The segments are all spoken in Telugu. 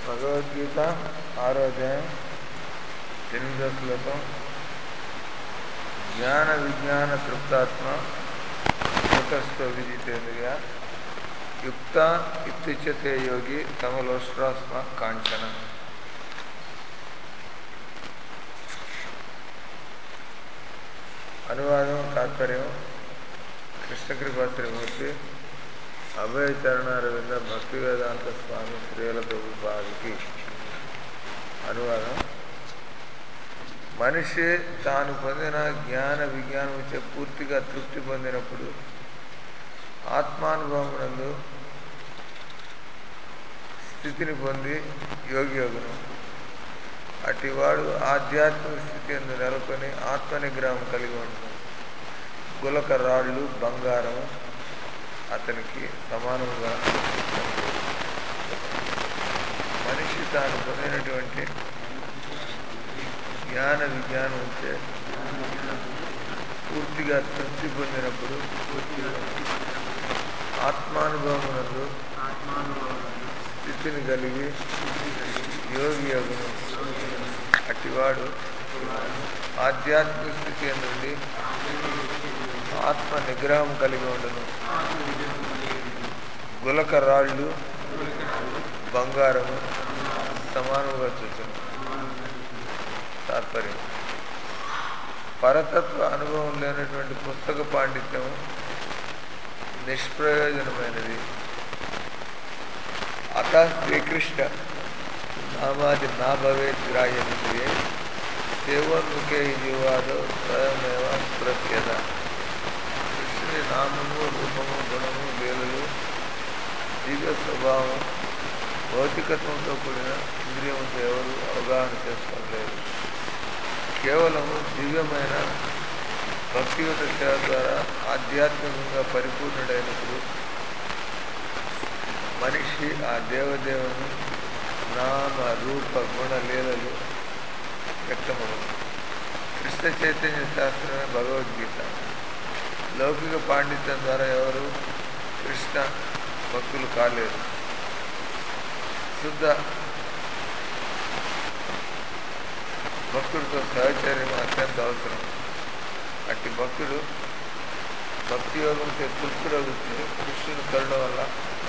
భగవద్గీత ఆరో అధ్యాయం ఎనిమిదో శ్లోకం జ్ఞాన విజ్ఞాన తృప్తాత్మ యుతస్థ విదితేంద్రియ యుక్త ఇత్యుచ్యతే యోగి సమలోష్ట్రాస్మ కాంచన అనువాదం తాత్పర్యం కృష్ణకృపా శ్రీమూర్తి అభయ చరణారవింద భక్తి వేదాంత స్వామి శ్రీల ప్రభుపాదికి అనువాదం మనిషి తాను పొందిన జ్ఞాన విజ్ఞానం పూర్తిగా తృప్తి పొందినప్పుడు ఆత్మానుభవమునందు స్థితిని పొంది యోగి యోగును అటివాడు ఆధ్యాత్మిక స్థితి ఎందు నెలకొని ఆత్మ నిగ్రహం కలిగి ఉంటుంది గులక రాళ్ళు బంగారము అతనికి సమానముగా మనిషి తాను పొందినటువంటి జ్ఞాన విజ్ఞానం ఉంటే పూర్తిగా తృప్తి పొందినప్పుడు ఆత్మానుభవమునందు స్థితిని కలిగి యోగి యోగును అటివాడు ఆధ్యాత్మిక స్థితి నుండి ఆత్మ నిగ్రహం కలిగి ఉండను గులక రాళ్ళు బంగారము సమానముగా చూచను తాత్పర్యం పరతత్వ అనుభవం లేనటువంటి పుస్తక పాండిత్యం నిష్ప్రయోజనమైనది అత శ్రీకృష్ణ నామాది నా భవేత్ గ్రాహ్యమింద్రియే సేవోన్ముఖే జీవాదో స్వయమేవ స్ఫురత్యత కృష్ణుని నామము రూపము గుణము లీలలు దివ్య స్వభావం భౌతికత్వంతో కూడిన ఇంద్రియముతో ఎవరు అవగాహన చేసుకోలేరు కేవలము దివ్యమైన భక్తియుత సేవ ద్వారా ఆధ్యాత్మికంగా పరిపూర్ణుడైనప్పుడు మనిషి ఆ దేవదేవుని నామ రూప గుణ లీలలు వ్యక్తమవును కృష్ణ చైతన్య శాస్త్రమే భగవద్గీత లౌకిక పాండిత్యం ద్వారా ఎవరు కృష్ణ భక్తులు కాలేరు శుద్ధ భక్తుడితో సహచర్యం అత్యంత అవసరం అట్టి భక్తుడు భక్తి యోగంతో తృప్తులవుతే కృష్ణుని కరుణ వల్ల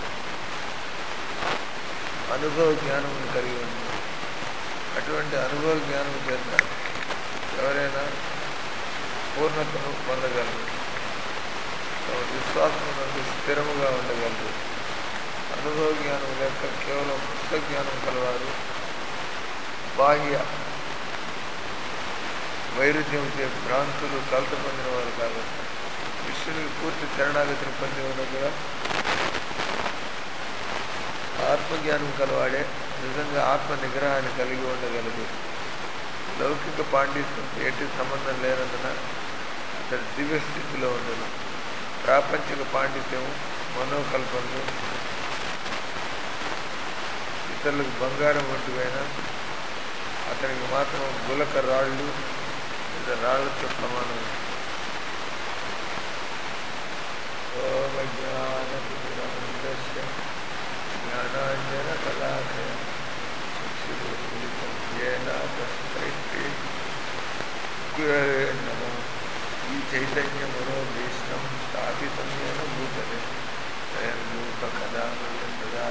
అనుభవ జ్ఞానమును కలిగి ఉంది అటువంటి అనుభవ జ్ఞానం చేత ఎవరైనా పూర్ణతను పొందగలరు తమ విశ్వాసమునందు స్థిరముగా ఉండగలరు అనుభవ జ్ఞానం లేక కేవలం పుస్తక జ్ఞానం కలవారు బాహ్య వైరుధ్యంచే భ్రాంతులు కలత పొందిన వారు కాదు కృష్ణుడికి పూర్తి శరణాగతిని పొంది ఉన్న కూడా ఆత్మజ్ఞానం కలవాడే నిజంగా ఆత్మ నిగ్రహాన్ని కలిగి ఉండగలదు లౌకిక పాండిత్యంతో ఎట్టి సంబంధం లేనందున అతడు దివ్య స్థితిలో ఉండదు ప్రాపంచిక పాండిత్యం మనోకల్పనలు ఇతరులకు బంగారం వంటివైనా అతనికి మాత్రం గులక రాళ్ళు లేదా రాళ్లతో సమానం ఓమ జ్ఞాన తిమిరందస్య జ్ఞానాంజన కళాకయ చక్షురులితం తస్మైతే గురవే నమ ఈ చైతన్య మనోభీష్టం స్థాపితం ఏన భూతలే స్వయం రూప కదా సదా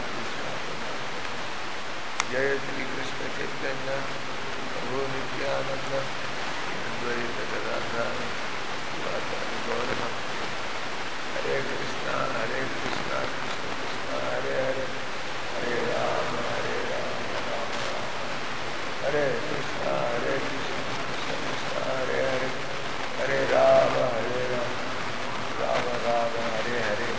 జయ శ్రీకృష్ణ చైతన్య ప్రభు నిత్యానంద అద్వైత గదాధార గౌరవ హరే కృష్ణ హరే కృష్ణ కృష్ణ కృష్ణ హరే హరే హరే రామ హరే రామ రామ రామ హరే కృష్ణ హరే కృష్ణ కృష్ణ కృష్ణ హరే హరే హరే రామ హరే రామ రామ రామ హరే హరే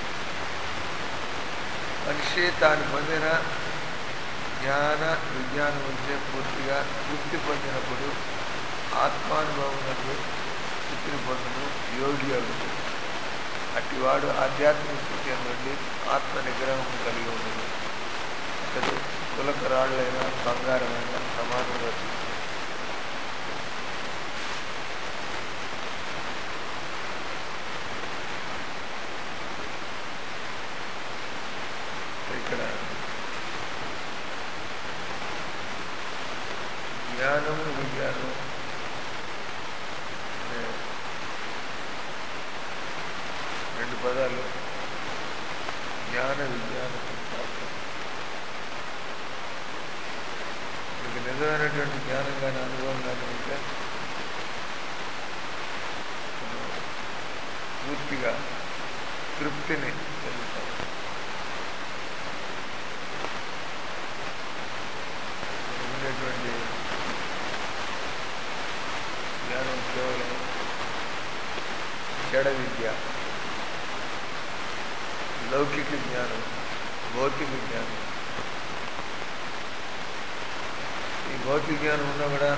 మనిషి తాను పొందిన జ్ఞాన విజ్ఞానం ఉంటే పూర్తిగా తృప్తి పొందినప్పుడు ఆత్మానుభవమునందు స్థితిని పొందును యోగి అగును అట్టివాడు ఆధ్యాత్మిక స్థితి నుండి ఆత్మ నిగ్రహం కలిగి ఉండదు అతడు కులక రాళ్ళైన బంగారమైన సమానంగా చూస్తుంది ఇక్కడ జ్ఞానము విజ్ఞానం అనే రెండు పదాలు జ్ఞాన విజ్ఞాన సంస్థాపన మీకు నిజమైనటువంటి జ్ఞానం కానీ అనుభవం కానీ ఉంటే మనం పూర్తిగా తృప్తిని పొందుతాం మనకు ఉండేటువంటి జ్ఞానం కేవలం జడ విద్య లౌకిక జ్ఞానం భౌతిక జ్ఞానం ఈ భౌతిక జ్ఞానం ఉన్నా కూడా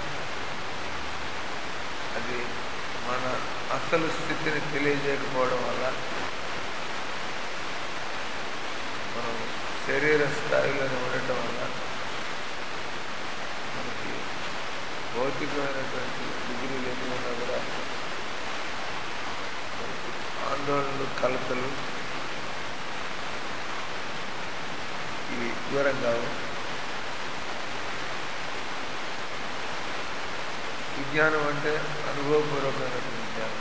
అది మన అసలు స్థితిని తెలియజేయకపోవడం వల్ల మనం శరీర స్థాయిలోనే ఉండటం వల్ల మనకి భౌతికమైనటువంటి డిగ్రీలు ఎన్ని ఉన్నా కూడా మనకి ఆందోళనలు కలతలు ఇవి దూరం కావు విజ్ఞానం అంటే అనుభవపూర్వకమైనటువంటి విజ్ఞానం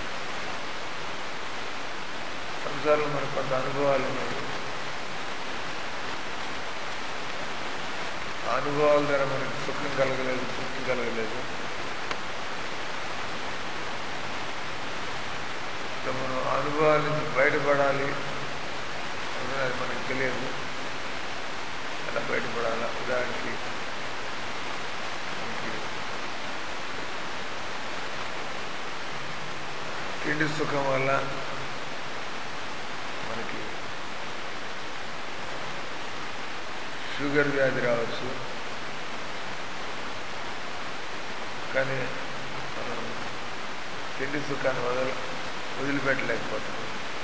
సంసారంలో మనకు కొంత అనుభవాలు ఉన్నాయి ఆ అనుభవాల ద్వారా మనకి సుఖం కలగలేదు తృప్తి కలగలేదు సో మనం ఆ అనుభవాల నుంచి బయటపడాలి అంటే అది మనకు తెలియదు ఎలా బయటపడాలా ఉదాహరణకి మనకి తిండి సుఖం వల్ల మనకి షుగర్ వ్యాధి రావచ్చు కానీ మనం తిండి సుఖాన్ని వదల వదిలిపెట్టలేకపోతున్నాం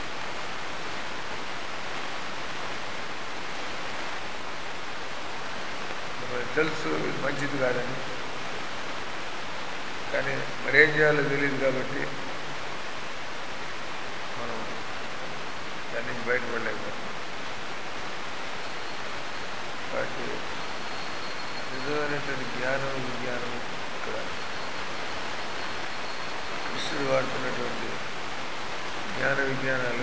మనకు తెలుసు ఇది మంచిది కాదని కానీ మరేం చేయాలో తెలియదు కాబట్టి మనం దాని నుంచి బయటపడలేకపోతున్నాం కాబట్టి నిజమైనటువంటి జ్ఞానం విజ్ఞానం ఇక్కడ కృష్ణుడు వాడుతున్నటువంటి జ్ఞాన విజ్ఞానాలు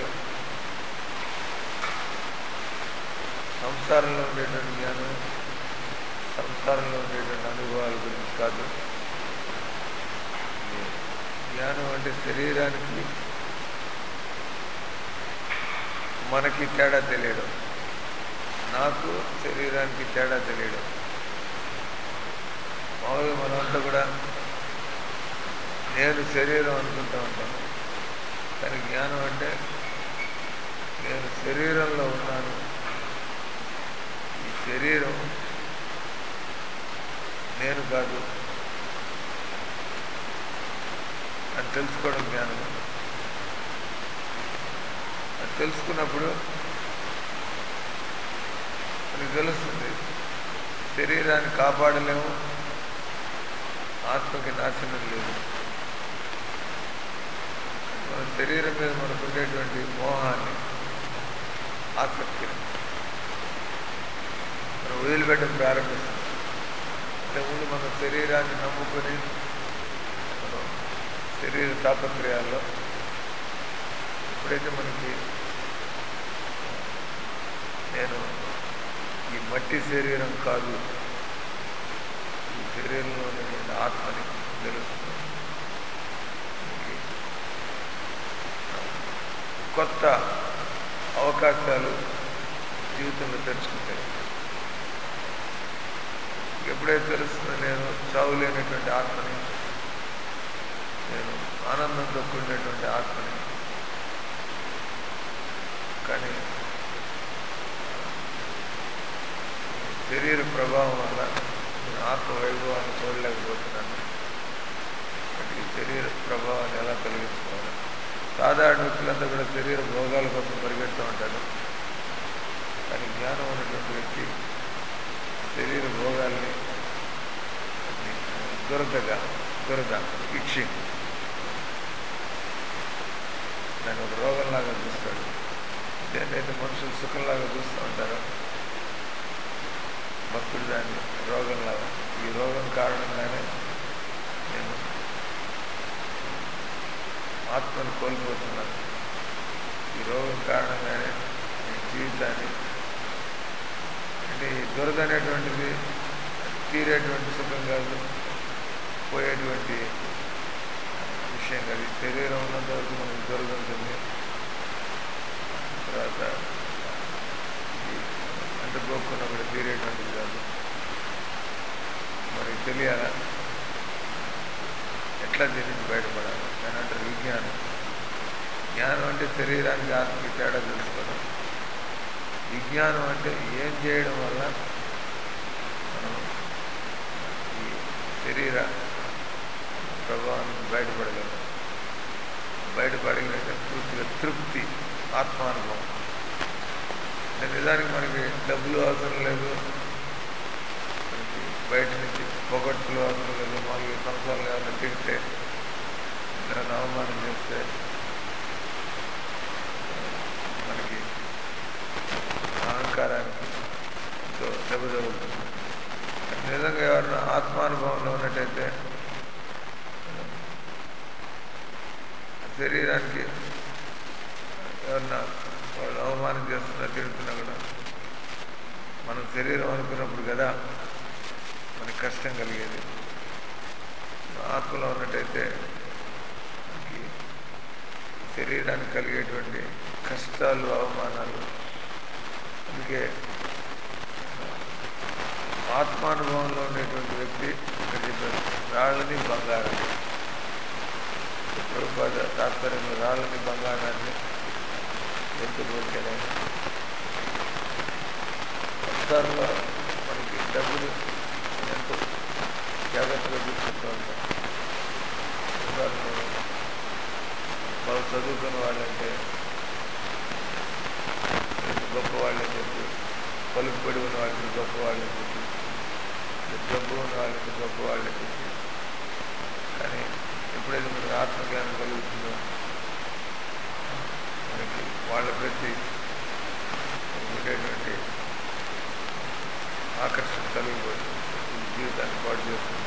సంసారంలో ఉండేటువంటి జ్ఞానం సంసారంలో ఉండేటువంటి అనుభవాల గురించి కాదు ఇది జ్ఞానం అంటే శరీరానికి మనకి తేడా తెలియడం నాకు శరీరానికి తేడా తెలియడం మామూలుగా మనమంతా కూడా నేను శరీరం అనుకుంటూ ఉంటాం కానీ జ్ఞానం అంటే నేను శరీరంలో ఉన్నాను ఈ శరీరం నేను కాదు అని తెలుసుకోవడం జ్ఞానం అది తెలుసుకున్నప్పుడు మనకు తెలుస్తుంది శరీరాన్ని కాపాడలేము ఆత్మకి నాశనం లేదు మన శరీరం మీద మనకు ఉండేటువంటి మోహాన్ని ఆసక్తిని మనం వదిలిపెట్టడం ప్రారంభిస్తాం ఇంతకుముందు మన శరీరాన్ని నమ్ముకొని మనం శరీర తాపత్రయాల్లో ఎప్పుడైతే మనకి నేను ఈ మట్టి శరీరం కాదు ఈ శరీరంలో ఉన్నటువంటి ఆత్మని తెలుస్తుంది మనకి ఆ, కొత్త అవకాశాలు జీవితంలో తెరుచుకుంటాయి ఎప్పుడైతే తెలుస్తుందో నేను చావులేనటువంటి ఆత్మని నేను ఆనందంతో కూడినటువంటి ఆత్మని కానీ ఈ శరీర ప్రభావం వల్ల నేను ఆత్మ వైభవాన్ని చూడలేకపోతున్నాను బట్ ఈ శరీర ప్రభావాన్ని ఎలా తొలగించుకోవాలి సాధారణ వ్యక్తులంతా కూడా శరీర భోగాల కోసం పరిగెడుతూ ఉంటారు కానీ జ్ఞానం ఉన్నటువంటి వ్యక్తి శరీర భోగాల్ని వాటిని, ఆ, దురదగా దురద ఇచ్చింగ్ దాన్ని ఒక రోగంలాగా చూస్తాడు దేన్నైతే మనుషులు సుఖంలాగా చూస్తూ ఉంటారో భక్తుడు దాన్ని రోగంలాగా ఈ రోగం కారణంగానే నేను ఆత్మను కోల్పోతున్నాను ఈ రోగం కారణంగానే నేను జీవితాన్ని అంటే ఈ దురద అనేటువంటిది తీరేటువంటి సుఖం కాదు పోయేటువంటి విషయం కాదు ఈ శరీరం ఉన్నంత వరకు మనకు దురద ఉంటుంది తర్వాత ఇది ఎంత గోక్కున్నా కూడా తీరేటువంటిది కాదు మరి తెలియాలా ఎట్లా దీని నుంచి బయటపడాలి దాని అంటారు విజ్ఞానం జ్ఞానం అంటే శరీరానికి ఆత్మకి తేడా తెలుసుకోవడం విజ్ఞానం అంటే ఏం చేయడం వల్ల మనం ఈ శరీర ప్రభావం నుంచి బయటపడగలం బయటపడగలంటే పూర్తిగా తృప్తి ఆత్మానుభవం అంటే నిజానికి మనకి డబ్బులు అవసరం లేదు మనకి బయట నుంచి పొగట్టులు అవసరం లేదు మామూలుగా సంవత్సరాలు ఏమైనా తిడితే ఏమైనా అవమానం చేస్తే మనకి అహంకారానికి ఎంతో దెబ్బ తగులుతుంది కానీ నిజంగా ఎవరైనా ఆత్మానుభవంలో ఉన్నట్టయితే శరీరానికి ఎవరన్నా వాళ్ళు అవమానం చేస్తున్నా తిడుతున్నా కూడా మనం శరీరం అనుకున్నప్పుడు కదా మనకి కష్టం కలిగేది ఆత్మలో ఉన్నట్టయితే మనకి శరీరానికి కలిగేటువంటి కష్టాలు అవమానాలు అందుకే ఆత్మానుభవంలో ఉండేటువంటి వ్యక్తి ఇక్కడ చెప్పారు రాళ్ళని బంగారాన్ని ప్రభుపాద తాత్పర్యంలో రాళ్ళని బంగారాన్ని ఎత్తుకోలేని సంసారంలో మనకి డబ్బులు ఎంతో జాగ్రత్తగా చూసుకుంటూ ఉంటాం సంసారంలో బాగా చదువుకున్న వాళ్ళంటే గొప్ప వాళ్ళని చెప్పి పలుకుబడి ఉన్న వాళ్ళని గొప్ప వాళ్ళని చెప్పి డబ్బు ఉన్న వాళ్ళని గొప్ప వాళ్ళని చెప్పి కానీ ఎప్పుడైతే మనకి ఆత్మజ్ఞానం కలుగుతుందో మనకి వాళ్ళ ప్రతి మనకు ఉండేటువంటి ఆకర్షణ కలిగిపోతుంది ఈ జీవితాన్ని పాటు చేస్తుంది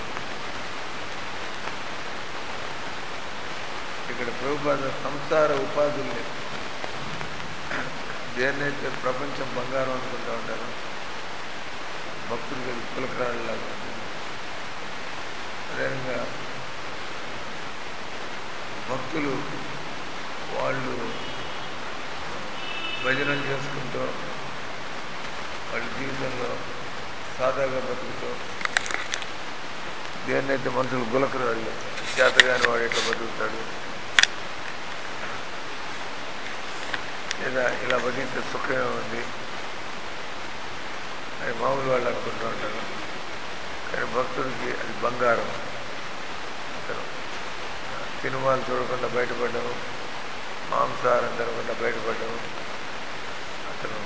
ఇక్కడ ప్రభుపాద సంసార ఉపాధుల్ని దేన్నైతే ప్రపంచం బంగారం అనుకుంటా ఉంటారో భక్తుడికి అది పులకరాళ్ళలాగా ఉంటుంది అదేవిధంగా భక్తులు వాళ్ళు భజనలు చేసుకుంటూ వాళ్ళ జీవితంలో సాదాగా బతుకుతూ దేన్నైతే మనుషులు గులకరాళ్ళు చేతగాని వాడు ఎట్లా బతుకుతాడు లేదా ఇలా బతికితే సుఖమే ఉంది అని మామూలు వాళ్ళు అనుకుంటూ ఉంటారు కానీ భక్తుడికి అది బంగారం అతను సినిమాలు చూడకుండా బయటపడ్డాము మాంసాహారం తినకుండా బయటపడ్డాము అతను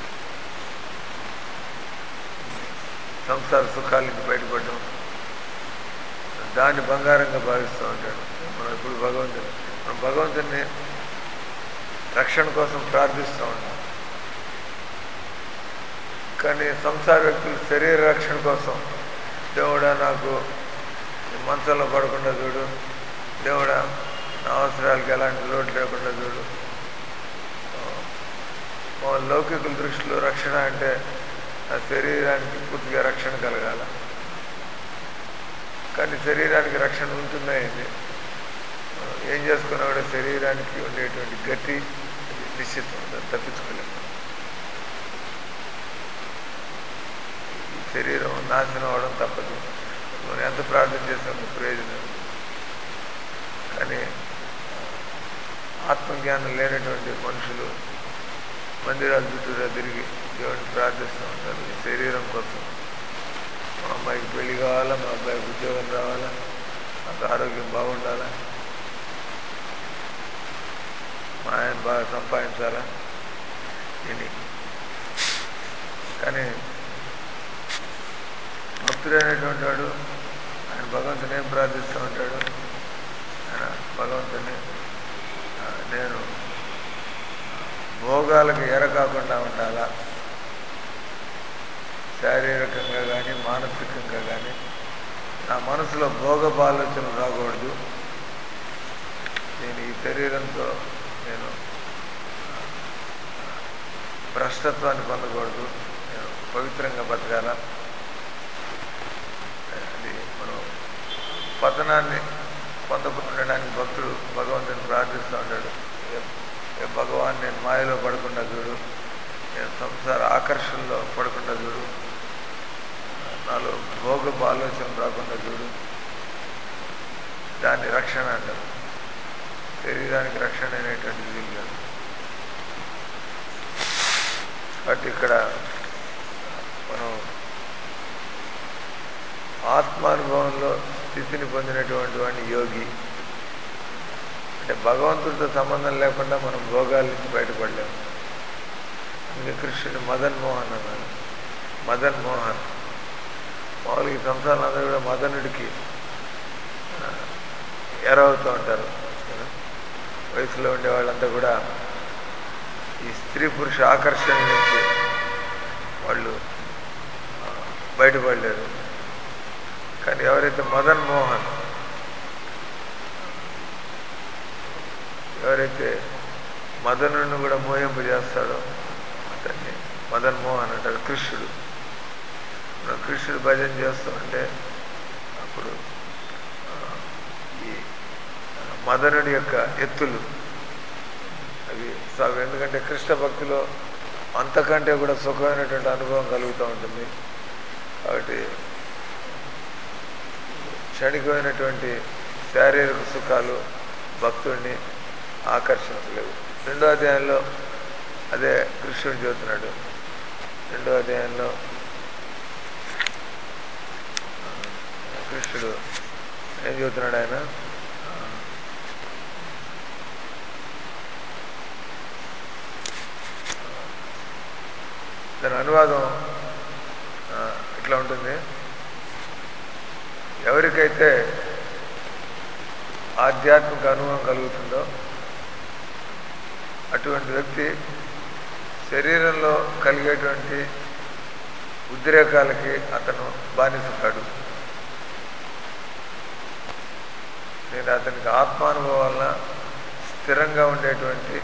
సంసార సుఖాల నుంచి బయటపడ్డాం దాన్ని బంగారంగా భావిస్తూ ఉంటాడు మనం ఇప్పుడు భగవంతుని మనం భగవంతుని రక్షణ కోసం ప్రార్థిస్తూ ఉంటాం కానీ సంసార వ్యక్తులు శరీర రక్షణ కోసం దేవుడా నాకు ఈ మంచంలో పడకుండా చూడు దేవుడా నా అవసరాలకు ఎలాంటి లోటు లేకుండా చూడు మా లౌకికుల దృష్టిలో రక్షణ అంటే నా శరీరానికి పూర్తిగా రక్షణ కలగాల కానీ శరీరానికి రక్షణ ఉంటుందా ఏంటి మనం ఏం చేసుకున్నా కూడా శరీరానికి ఉండేటువంటి గతి అది నిశ్చితం దాన్ని తప్పించుకోలేము ఈ శరీరం నాశనం అవడం తప్పదు మనం ఎంత ప్రార్థన చేసామో ప్రయోజనం కానీ ఆత్మజ్ఞానం లేనటువంటి మనుషులు మందిరాల చుట్టూరా తిరిగి దేవుడిని ప్రార్థిస్తూ ఉంటారు ఈ శరీరం కోసం మా అమ్మాయికి పెళ్లి కావాలా మా అబ్బాయికి ఉద్యోగం రావాలా నాకు ఆరోగ్యం బాగుండాలా మా ఆయన బాగా సంపాదించాలా ఇని కానీ భక్తుడైనటువంటి వాడు ఆయన భగవంతుని ఏం ప్రార్థిస్తూ ఉంటాడు ఆయన భగవంతుని ఆ, నేను భోగాలకు ఎర కాకుండా ఉండాలా శారీరకంగా కానీ మానసికంగా కానీ నా మనసులో భోగపు ఆలోచనలు రాకూడదు నేను ఈ శరీరంతో నేను భ్రష్టత్వాన్ని పొందకూడదు నేను పవిత్రంగా బతకాల అది మనం పతనాన్ని పొందకుండా ఉండడానికి భక్తుడు భగవంతుని ప్రార్థిస్తూ ఉంటాడు ఏ- ఏ భగవాన్ నేను మాయలో పడకుండా చూడు నేను సంసార ఆకర్షణలో పడకుండా చూడు నాలో భోగపు ఆలోచన రాకుండా చూడు దాన్ని రక్షణ అంటారు శరీరానికి రక్షణ అనేటువంటిది వీలు కాదు కాబట్టి ఇక్కడ మనం ఆత్మానుభవంలో స్థితిని పొందినటువంటి వాడిని యోగి అంటే భగవంతుడితో సంబంధం లేకుండా మనం భోగాల నుంచి బయటపడలేము అందుకే కృష్ణుడు మదన్ మోహన్ అన్నారు మదన్ మోహన్ మామూలుగా ఈ సంసారం అందరూ కూడా మదనుడికి ఆ, ఎరవుతూ ఉంటారు కదా. వయసులో ఉండే వాళ్ళంతా కూడా ఈ స్త్రీ పురుష ఆకర్షణ నుంచి వాళ్ళు ఆ, బయటపడలేరు కానీ ఎవరైతే మదన్ మోహన్ ఎవరైతే మదనుడిని కూడా మోహింపజేస్తాడో అతన్ని మదన్ మోహన్ అంటారు కృష్ణుడు మనం కృష్ణుడు భజన చేస్తూ ఉంటే అప్పుడు ఆ, ఈ ఆ, మదనుడి యొక్క ఎత్తులు అవి సాగు ఎందుకంటే కృష్ణ భక్తిలో అంతకంటే కూడా సుఖమైనటువంటి అనుభవం కలుగుతూ ఉంటుంది కాబట్టి క్షణికమైనటువంటి శారీరక సుఖాలు భక్తుడిని ఆకర్షించలేవు రెండో అధ్యాయంలో అదే కృష్ణుడు చెబుతున్నాడు రెండో అధ్యాయంలో ఆ, కృష్ణుడు ఏం చెబుతున్నాడు ఆయన ఆ, దాని అనువాదం ఆ, ఇట్లా ఉంటుంది ఎవరికైతే ఆధ్యాత్మిక అనుభవం కలుగుతుందో అటువంటి వ్యక్తి శరీరంలో కలిగేటువంటి ఉద్రేకాలకి అతను బానిస కాడు నేను అతనికి ఆత్మానుభవం వలన స్థిరంగా ఉండేటువంటి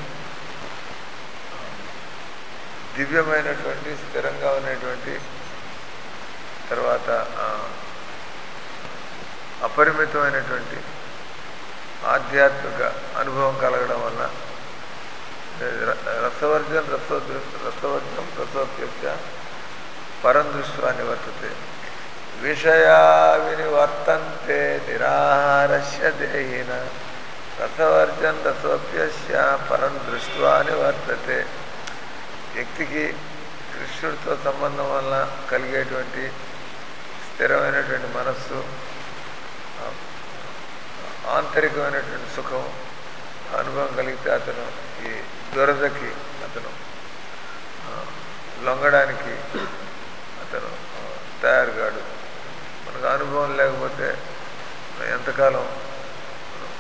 దివ్యమైనటువంటి స్థిరంగా ఉన్నటువంటి తర్వాత ఆ, అపరిమితమైనటువంటి ఆధ్యాత్మిక అనుభవం కలగడం వల్ల ర- రసవర్జం రసోదృ రసవర్జం రసోప్యస్య పరం దృష్ట్యా నివర్తతే విషయా వినివర్తంతే నిరాహారస్య దేహిన రసవర్జం రసోప్యస్య పరం దృష్ట్యా నివర్తతే వ్యక్తికి కృష్ణుడితో సంబంధం వల్ల కలిగేటువంటి స్థిరమైనటువంటి మనస్సు ఆ, ఆంతరికమైనటువంటి సుఖం అనుభవం కలిగితే అతను ఈ దురదకి అతను ఆ, లొంగడానికి అతను ఆ, తయారు కాడు మనకు అనుభవం లేకపోతే మనం ఎంతకాలం మనం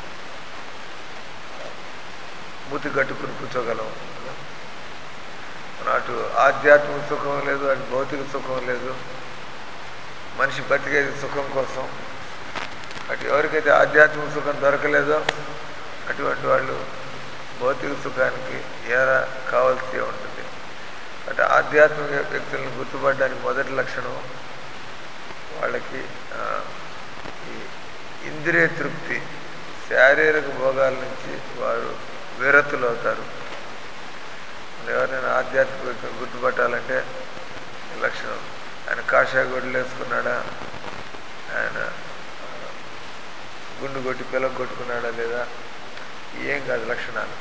మూతి కట్టుకుని కూర్చోగలం కదా? మనం అటు ఆధ్యాత్మిక సుఖం లేదు అటు భౌతిక సుఖం లేదు మనిషి బతికేది సుఖం కోసం అటు ఎవరికైతే ఆధ్యాత్మిక సుఖం దొరకలేదో అటువంటి వాళ్ళు భౌతిక సుఖానికి ఏరా కావాల్సి ఉంటుంది అటు ఆధ్యాత్మిక వ్యక్తులను గుర్తుపడడానికి మొదటి లక్షణం వాళ్ళకి ఆ, ఈ ఇంద్రియ తృప్తి శారీరక భోగాల నుంచి వారు విరతులు అవుతారు మనం ఎవరైనా ఆధ్యాత్మిక వ్యక్తిని గుర్తుపట్టాలంటే ఈ లక్షణం ఆయన కాషాయ గొడ్లు వేసుకున్నాడా ఆయన ఆ, గుండు కొట్టి పిల్లలు కొట్టుకున్నాడా లేదా ఏం కాదు లక్షణాలు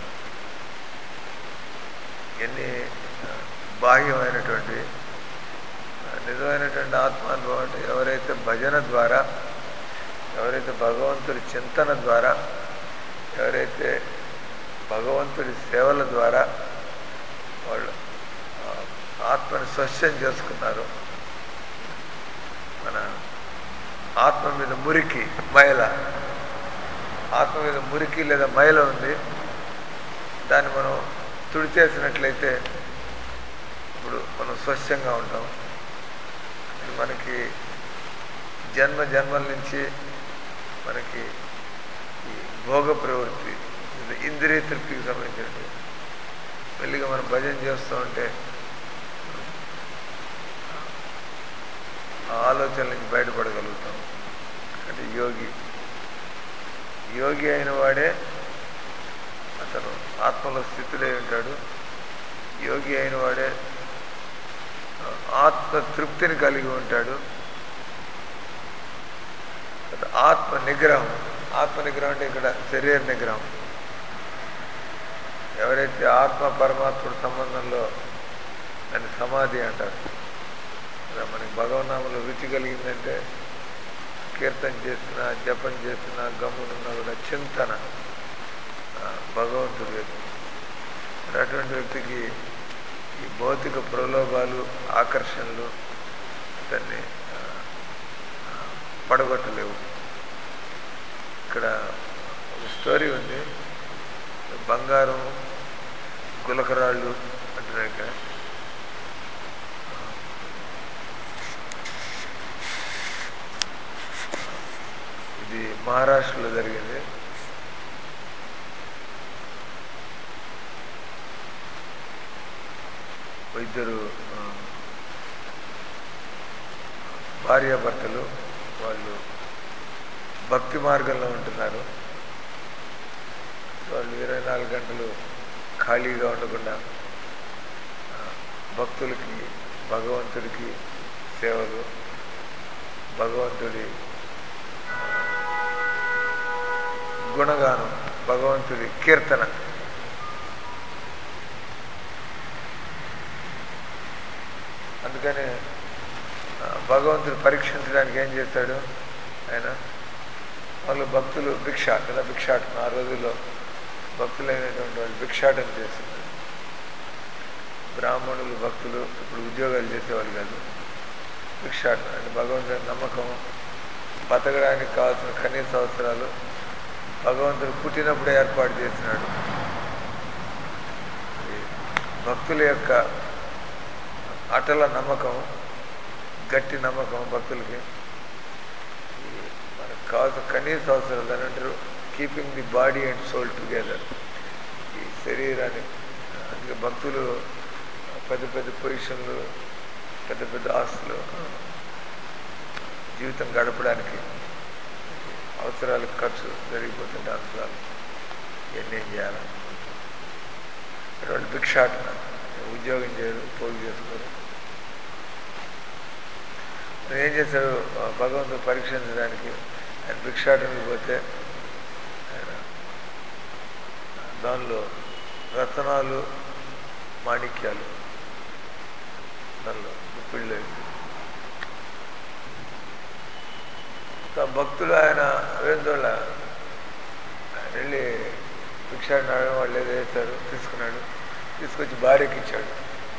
ఎన్ని ఆ, బాహ్యమైనటువంటి ఆ, నిజమైనటువంటి ఆత్మానుభవం అంటే ఎవరైతే భజన ద్వారా ఎవరైతే భగవంతుడి చింతన ద్వారా ఎవరైతే భగవంతుడి సేవల ద్వారా వాళ్ళు ఆ, ఆత్మని స్వచ్ఛం చేసుకున్నారో మన ఆత్మ మీద మురికి మైల ఆత్మ మీద మురికి లేదా మైల ఉంది దాన్ని మనం తుడిచేసినట్లయితే ఇప్పుడు మనం స్వచ్ఛంగా ఉంటాం ఇది మనకి జన్మ జన్మల నుంచి మనకి ఈ భోగ ప్రవృత్తి ఇది ఇంద్రియ తృప్తికి సంబంధించినది మెల్లిగా మనం భజన చేస్తూ ఉంటే ఆ ఆలోచన నుంచి బయటపడగలుగుతాం అంటే యోగి యోగి అయిన వాడే అతను ఆత్మలో స్థితులై ఉంటాడు యోగి అయిన వాడే ఆ, ఆత్మ తృప్తిని కలిగి ఉంటాడు తర్వాత ఆత్మ నిగ్రహం ఆత్మ నిగ్రహం అంటే ఇక్కడ శరీర నిగ్రహం ఎవరైతే ఆత్మ పరమాత్ముడు సంబంధంలో దాన్ని సమాధి అంటారు ఇలా మనకి భగవన్నామంలో రుచి కలిగిందంటే కీర్తన చేసిన జపం చేసిన గమ్మునున్నా కూడా చింతన ఆ, భగవంతుడి వైపు మరి అటువంటి వ్యక్తికి ఈ భౌతిక ప్రలోభాలు ఆకర్షణలు దాన్ని ఆ, ఆ, పడగొట్టలేవు ఇక్కడ ఒక స్టోరీ ఉంది బంగారం గులకరాళ్ళు అంటారు ఇక్కడ ఇది మహారాష్ట్రలో జరిగింది ఇద్దరు ఆ, భార్యాభర్తలు వాళ్ళు భక్తి మార్గంలో ఉంటున్నారు వాళ్ళు ఇరవై నాలుగు గంటలు ఖాళీగా ఉండకుండా ఆ, భక్తులకి భగవంతుడికి సేవలు భగవంతుడి ఆ, గుణగానం భగవంతుడి కీర్తన అందుకని ఆ, భగవంతుడు పరీక్షించడానికి ఏం చేశాడు ఆయన వాళ్ళు భక్తులు భిక్ష కదా భిక్షాటన ఆ రోజుల్లో భక్తులైనటువంటి వాళ్ళు భిక్షాటన చేస్తున్నారు బ్రాహ్మణులు భక్తులు ఇప్పుడు ఉద్యోగాలు చేసేవాళ్ళు కాదు భిక్షాటన అంటే భగవంతుడి నమ్మకం బతకడానికి కావాల్సిన కనీస అవసరాలు భగవంతుడు పుట్టినప్పుడే ఏర్పాటు చేసినాడు ఈ భక్తుల యొక్క అటల నమ్మకం గట్టి నమ్మకం భక్తులకి ఈ మనకు కావాల్సిన కనీస అవసరాలు అని అంటారు keeping the body and soul together ఈ శరీరాన్ని అందుకే భక్తులు పెద్ద పెద్ద పొజిషన్లు పెద్ద పెద్ద ఆస్తులు జీవితం గడపడానికి అవసరాలకు ఖర్చు జరిగిపోతుంటే అవసరాలు ఇవన్నీ ఏం చేయాలి ఇక్కడ వాళ్ళు భిక్షాటన ఉద్యోగం చేయరు పోగు చేసుకోరు మరి ఏం చేశాడు ఆ భగవంతుడు పరీక్షించడానికి ఆయన భిక్షాటనకి పోతే ఆయన దానిలో రతనాలు మాణిక్యాలు దానిలో గుప్పిళ్ళు వేసి ఇంకా భక్తులు ఆయన వేందోళ్ళ ఆయన వెళ్ళి భిక్షాటన అడగడం వాళ్ళు ఏదో వేశారు తీసుకున్నాడు తీసుకొచ్చి భార్యకి ఇచ్చాడు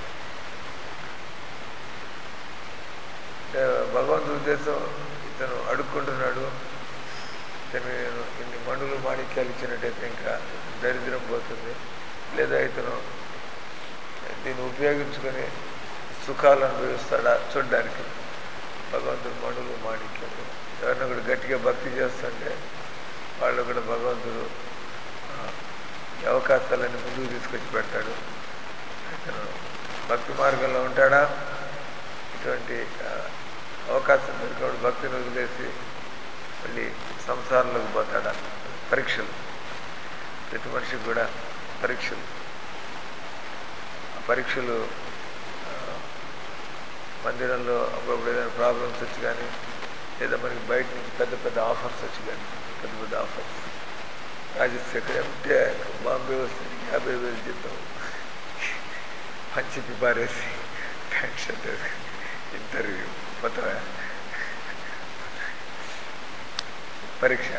అంటే భగవంతుడి ఉద్దేశం ఇతను అడుక్కుంటున్నాడు ఇతను నేను ఇన్ని మండులు మాణిక్యాలు ఇచ్చినట్టయితే ఇంకా దరిద్రం పోతుంది లేదా ఇతను దీన్ని ఉపయోగించుకొని సుఖాలు అనుభవిస్తాడా చూడ్డానికి భగవంతుడు మణులు మాణిక్యాలు ఎవరిని కూడా గట్టిగా భక్తి చేస్తుంటే వాళ్ళు కూడా భగవంతుడు ఆ, ఈ అవకాశాలన్నీ ముందుకు తీసుకొచ్చి పెడతాడు ఇతను భక్తి మార్గంలో ఉంటాడా ఇటువంటి ఆ, అవకాశం దొరికినప్పుడు భక్తిని వదిలేసి మళ్ళీ సంసారంలోకి పోతాడా పరీక్షలు ప్రతి మనిషికి కూడా పరీక్షలు ఆ పరీక్షలు ఆ, మందిరంలో అప్పుడప్పుడు ఏదైనా ప్రాబ్లమ్స్ వచ్చి కానీ లేదా మనకి బయట నుంచి పెద్ద పెద్ద ఆఫర్స్ వచ్చి కానీ పెద్ద పెద్ద ఆఫర్స్ రాజశేఖర్ ఉంటే బాంబే వస్తే నీకు యాభై వేలు జీతం పంచి పారేసి ప్యాంట్ షర్ట్ వేసుకుని ఇంటర్వ్యూ పోతావా పరీక్ష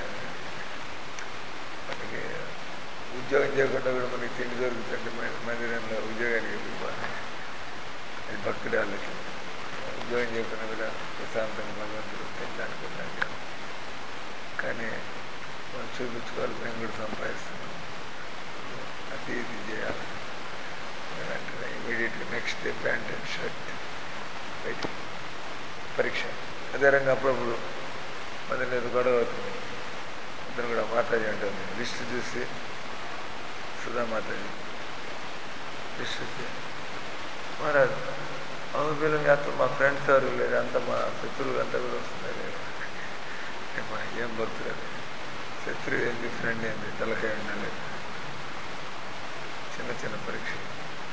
మనకి ఉద్యోగం చేయకుండా కూడా మనకి తిండి దొరుకుతుంటే మన మందిరంలో ఉద్యోగానికి వెళ్ళిపోవాలి అది భక్తుడి ఆలోచన ఉద్యోగం చేయకుండా కూడా ప్రశాంతంగా భగవంతుడు తినడానికి ఉందండి కానీ మనం చూపించుకోవాలి మేము కూడా సంపాదిస్తున్నాం అది ఇది చేయాలి అంటే ఇమీడియట్గా next day pant and shirt బయటికి పరీక్ష అదే రంగా అప్పుడప్పుడు మంది లేదు గొడవ అవుతుంది ఇద్దరు కూడా మాతాజీ అంటుంది లిస్ట్ చూసి సుధా మాతాజీ లిస్ట్ చూసి మహారాజ్ అహోబిలం యాత్ర మా ఫ్రెండ్స్ ఎవరు లేదు అంత మా శత్రువులు అంతా కూడా వస్తున్నారు ఏమ్మా, ఏం భక్తులు అది శత్రువు ఏంది ఫ్రెండ్ ఏంది తలకాయ ఉండాలి చిన్న చిన్న పరీక్షలు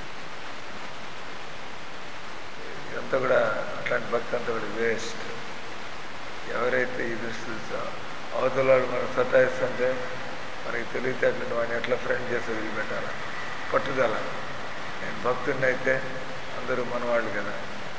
ఇదంతా కూడా అట్లాంటి భక్తి అంతా కూడా వేస్ట్ ఎవరైతే ఈ దృష్టి అవతల వాడు మనకు సతాయిస్తుంటే మనకి తెలివితేటలు వాడిని ఎట్లా ఫ్రెండ్ చేసి వదిలిపెట్టాలా పట్టుదల నేను భక్తుడిని అయితే అందరూ మనవాళ్ళు కదా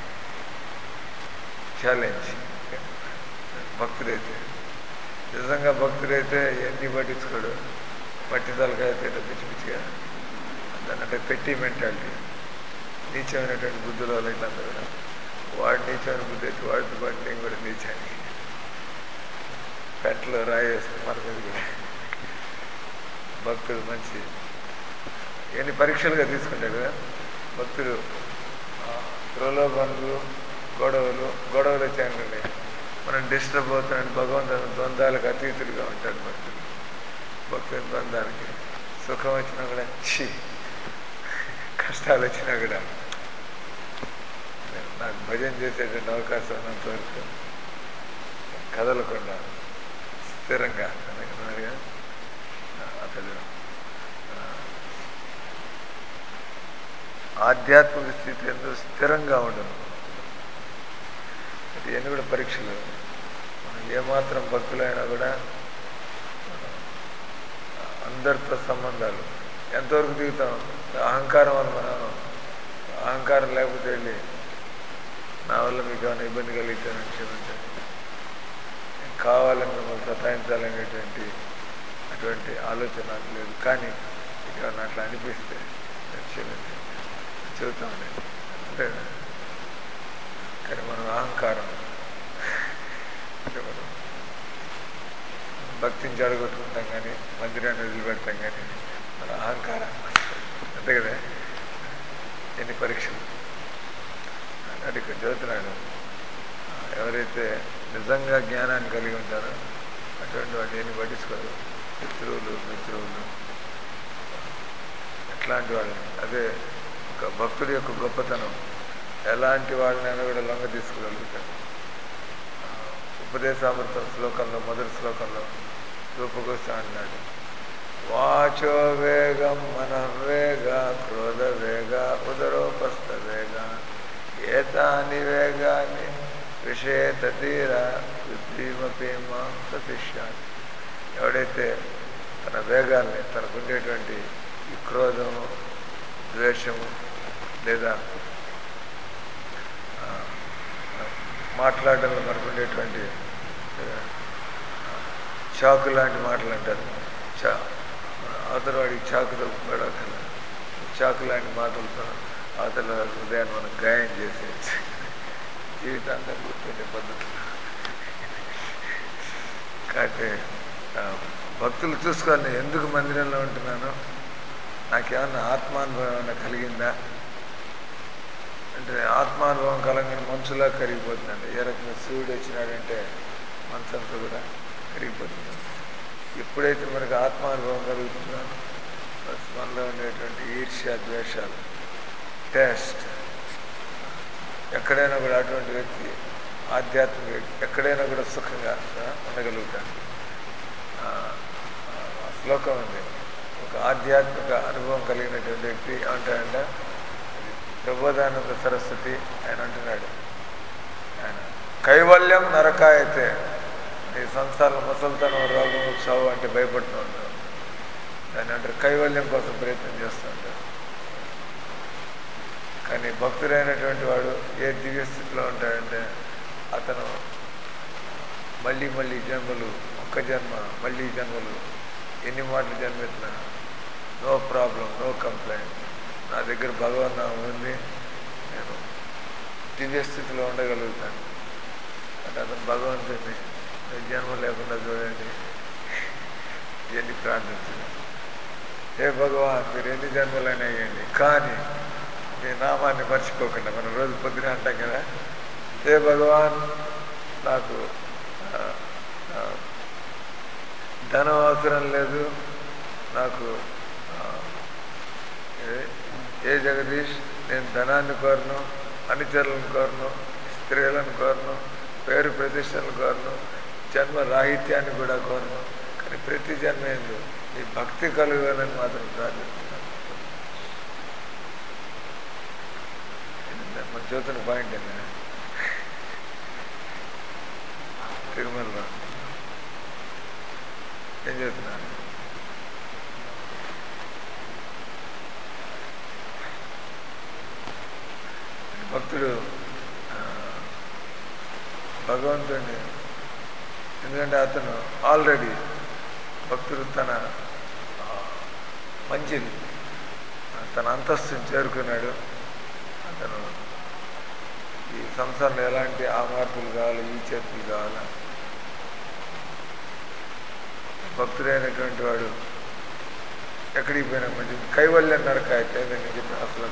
ఛాలెంజ్ భక్తుడైతే నిజంగా భక్తుడైతే ఎన్ని పట్టించుకోడు పట్టిదలగా అయితే ఇట్లా పిచ్చి పిచ్చిగా దాన్ని అంటే పెట్టి మెంటాలిటీ నీచమైనటువంటి బుద్ధుల వల్ల ఇట్లా అంతా కూడా వాడు నీచమైన బుద్ధి అయితే వాడితో పాటు నేను కూడా నీచాన్ని పెంటలో రాయేస్తే మన మీద కూడా భక్తుడు మంచి ఎన్ని పరీక్షలుగా తీసుకుంటాడు కదా భక్తుడు ఆ, ప్రలోభనలు గొడవలు గొడవలు వచ్చాయండి మనం డిస్టర్బ్ అవుతాడని భగవంతుని ద్వంద్వాలకు అతీతులుగా ఉంటాడు భక్తుడు భక్తుని ద్వంద్వాలకి సుఖం వచ్చినా కూడా ఛీ కష్టాలు వచ్చినా కూడా నాకు భజన చేసేటువంటి అవకాశం ఉన్నంత వరకు కదలకుండా స్థిరంగా అనుకున్నారుగా అతడు ఆ, ఆధ్యాత్మిక స్థితి ఎందు స్థిరంగా ఉండను ఇవన్నీ కూడా పరీక్షలు మనం ఏమాత్రం భక్తులైనా కూడా మనం అందరితో సంబంధాలు ఎంతవరకు దిగుతాం అహంకారం వల్ల మనం అహంకారం లేకపోతే వెళ్ళి నా వల్ల మీకు ఏమైనా ఇబ్బంది కలిగితేనే క్షమించండి నేను కావాలని మిమ్మల్ని సతాయించాలనేటువంటి అటువంటి ఆలోచన నాకు లేదు కానీ ఇక ఏమన్నా అట్లా అనిపిస్తే నేను క్షమించండి చెబుతా ఉండండి అంతేనా కానీ మనం అహంకారం అంటే మనం భక్తిని జడగొట్టుకుంటాం కానీ మందిరాన్ని వదిలిపెడతాం కానీ మన అహంకారం అంతే కదా ఎన్ని పరీక్షలు అంటే ఇక్కడ చదువుతున్నాడు ఎవరైతే నిజంగా జ్ఞానాన్ని కలిగి ఉంటారో అటువంటి వాడిని ఎన్ని పట్టించుకోరు శత్రువులు మిత్రువులు ఎట్లాంటి వాళ్ళని అదే ఒక భక్తుడి యొక్క గొప్పతనం ఎలాంటి వాళ్ళనైనా కూడా లొంగ తీసుకోగలుగుతాడు ఆ, ఉపదేశామృతం శ్లోకంలో మొదటి శ్లోకంలో రూపగోస్తా అన్నాడు వాచో వేగం మనవేగ క్రోధ వేగ ఉదరోపస్థ వేగ ఏతాని వేగాన్ని విషేత తీర పృథ్వీమపి మాం ప్రతిష్టాన్ని ఎవడైతే తన వేగాల్ని తనకుండేటువంటి ఈ క్రోధము ద్వేషము లేదా ఆ, మాట్లాడడంలో మనకు ఉండేటువంటి ఆ, చాకు లాంటి మాటలు అంటారు చా అవతల వాడికి చాకుతో పడక్కల చాకు లాంటి మాటలతో అవతల వాడి హృదయాన్ని మనం గాయం చేసేయచ్చు జీవితాంతం గుర్తుండే పద్ధతులు కాబట్టి ఆ, భక్తులు చూసుకోవాలి నేను ఎందుకు మందిరంలో ఉంటున్నాను నాకేమన్నా ఆత్మానుభవం ఏమైనా కలిగిందా అంటే ఆత్మానుభవం కలగని మంచులా కరిగిపోతుందండి ఏ రకంగా సూర్యుడు వచ్చినాడంటే మనసంతా కూడా కరిగిపోతుంది ఎప్పుడైతే మనకు ఆత్మానుభవం కలుగుతుందో బస్ మనలో ఉండేటువంటి ఈర్ష్య ద్వేషాలు టెస్ట్ ఎక్కడైనా కూడా అటువంటి వ్యక్తి ఆధ్యాత్మిక వ్యక్తి ఎక్కడైనా కూడా సుఖంగా ఆ, ఉండగలుగుతాడు ఆ, ఆ శ్లోకం ఉంది ఒక ఆధ్యాత్మిక అనుభవం కలిగినటువంటి వ్యక్తి ఏమంటాడంటే అది ప్రబోధానంద సరస్వతి ఆయన అంటున్నాడు ఆయన కైవల్యం నరకాయతే నీ సంసారం ముసలితనం రోగం చావు అంటే భయపడుతూ ఉంటావు దాన్ని అంటారు కైవల్యం కోసం ప్రయత్నం చేస్తూ ఉంటారు కానీ భక్తుడైనటువంటి వాడు ఏ దివ్య స్థితిలో ఉంటాడంటే అతను మళ్ళీ మళ్ళీ జన్మలు ఒక్క జన్మ మళ్ళీ జన్మలు ఎన్ని మాటలు జన్మెత్తినా నో ప్రాబ్లం నో కంప్లైంట్ నా దగ్గర భగవన్నామం ఉంది నేను దివ్య స్థితిలో ఉండగలుగుతాను అంటే అతను భగవంతుడిని "మీరు జన్మ లేకుండా చూడండి ఎన్ని ప్రార్థించండి హే భగవాన్ మీరు ఎన్ని జన్మలైనా వేయండి కానీ మీ నామాన్ని మర్చిపోకుండా మనం రోజు పొద్దున అంటాం కదా ఏ భగవాన్ నాకు ఆ, ఆ, ధనం అవసరం లేదు నాకు ఆ, ఏ- ఏ జగదీష్ నేను ధనాన్ని కోరను అనుచరులను కోరను స్త్రీలను కోరను పేరు ప్రతిష్టలను కోరను జన్మ రాహిత్యాన్ని కూడా కోరను కానీ ప్రతి జన్మ ఎందు ఈ భక్తి కలుగునని మాత్రం ప్రార్థిస్తున్నాను మన జ్యోతుల పాయింట్ ఏంటంటే తిరుమలలో ఏం చేస్తున్నారు భక్తుడు ఆ, భగవంతుడిని ఎందుకంటే అతను ఆల్రెడీ భక్తుడు తన ఆ, మంచిది ఆ, తన అంతస్తుని చేరుకున్నాడు అతను ఈ సంసారంలో ఎలాంటి ఆ మార్పులు కావాలి ఈ చేతులు కావాలా భక్తుడైనటువంటి వాడు ఎక్కడికి పోయినా మంచిది కైవల్యం నరకాయతే నేను చెప్పిన అసలు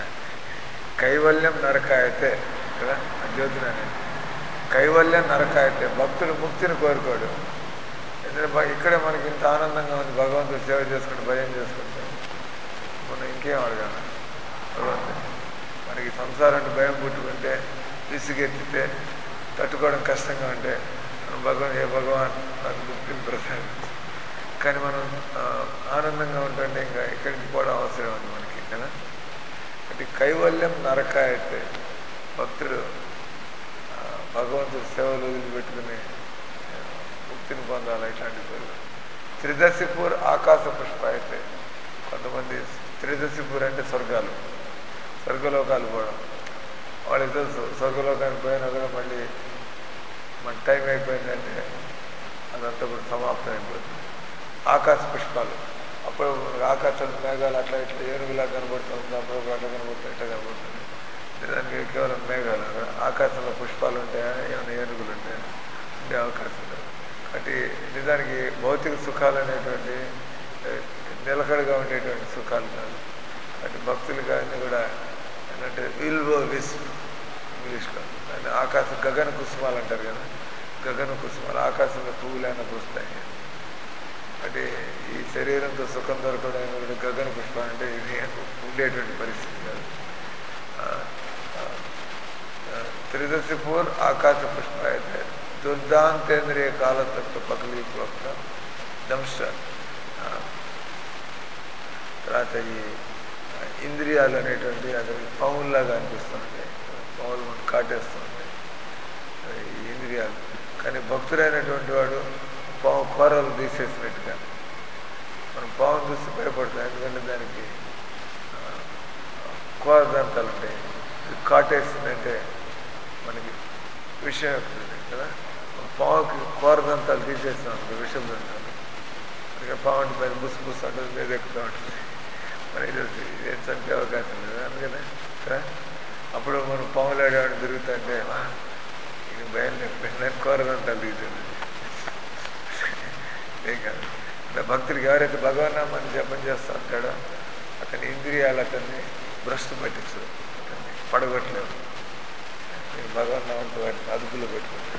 కైవల్యం నరకాయతే కదా ఆ జ్యోతిని అనేది కైవల్యం నరకాయతే భక్తుడు ముక్తిని కోరుకోడు ఎందుకంటే బ- ఇక్కడే మనకి ఇంత ఆనందంగా ఉంది భగవంతుడు సేవ చేసుకుంటూ భయం చేసుకుంటే మనం ఇంకేం అడగాలి భగవంతుని మనకి సంసారం అంటే భయం పుట్టుకుంటే విసుగెత్తితే తట్టుకోవడం కష్టంగా ఉంటే మనం భగవాన్ ఏ భగవాన్ నాకు ముక్తిని ప్రసాదించు కానీ మనం ఆ, ఆనందంగా ఉంటుంటే ఇంకా ఇక్కడికి పోవడం అవసరం ఉంది మనకి కదా అంటే కైవల్యం నరకాయతే భక్తుడు ఆ, భగవంతుడి సేవలు వదిలిపెట్టుకుని ఆ, ముక్తిని పొందాలి ఇట్లాంటి పేరు త్రిదశిపూర్ ఆకాశ పుష్ప అయితే కొంతమంది త్రిదశిపూర్ అంటే స్వర్గాలు స్వర్గలోకాలు పోవడం వాళ్ళతో స్వర్గలోకానికి పోయినా కూడా మళ్ళీ మన టైం అయిపోయిందంటే అదంతా కూడా సమాప్తం అయిపోతుంది ఆకాశ పుష్పాలు అప్పుడు ఆకాశం మేఘాలు అట్లా ఇట్లా ఏనుగులా కనబడుతుంది అప్పుడు అట్లా కనబడుతుంది ఇట్లా కనబడుతుంది దానికి కేవలం మేఘాలు అక్కడ ఆకాశంలో పుష్పాలు ఉంటాయా ఏమైనా ఏనుగులు ఉంటాయా ఉండే అవకాశం లేదు కాబట్టి నిజానికి భౌతిక సుఖాలు అనేటువంటి ఏ, నిలకడగా ఉండేటువంటి సుఖాలు కాదు కాబట్టి భక్తులు కానీ కూడా ఏంటంటే విల్వో విస్ ఇంగ్లీష్లో దాన్ని ఆకాశ గగన కుసుమాలు అంటారు కదా గగన కుసుమాలు ఆకాశంలో పువ్వులైనా పూస్తాయి అంటే ఈ శరీరంతో సుఖం దొరకడం కూడా గగన పుష్పం అంటే ఇది ఉండేటువంటి పరిస్థితి కాదు ఆ, ఆ, ఆ, త్రిదశిపూర్ ఆకాశ పుష్ప అయితే దుర్దాంతేంద్రియ కాలతత్వ పకలి ప్రోక్త దంశ ఆ, తర్వాత ఈ ఆ, ఇంద్రియాలు అనేటువంటి అతనికి పాముల్లాగా అనిపిస్తూ ఉంటాయి పాములు మనం కాటేస్తూ ఉంటాయి ఈ ఇంద్రియాలు కానీ భక్తుడైనటువంటి వాడు పాము కూరలు తీసేసినట్టుగా మనం పాము చూసి భయపడతాం ఎందుకంటే దానికి ఆ, కూర దంతాలు ఉంటాయి ఇది కాటేసిందంటే మనకి విషయం ఎక్కుతుంది కదా పావుకి కూర దంతాలు తీసేస్తాం అనుకో విషం దంతాలు అందుకే పావు అంటే మీద బుస్ బుస్ ఉంటుంది మీద ఎక్కుతూ ఉంటుంది మనకి తెలుసు ఏం చంపే అవకాశం లేదు అందుకనే కదా అప్పుడు మనం పాములు ఆడేవాడిని తిరుగుతుంటే "వా, ఇది భయం లేకపోయింది కూరదంతాలు తీసేది ఏం కాదు అంటే భక్తుడికి ఎవరైతే భగవన్నామాన్ని జపం చేస్తూ ఉంటాడో అతని ఇంద్రియాలు అతన్ని భ్రష్టు పట్టించదు అతన్ని పడగొట్టలేవు నేను భగవన్నామంతో వాటిని అదుపులో పెట్టుకుంటాను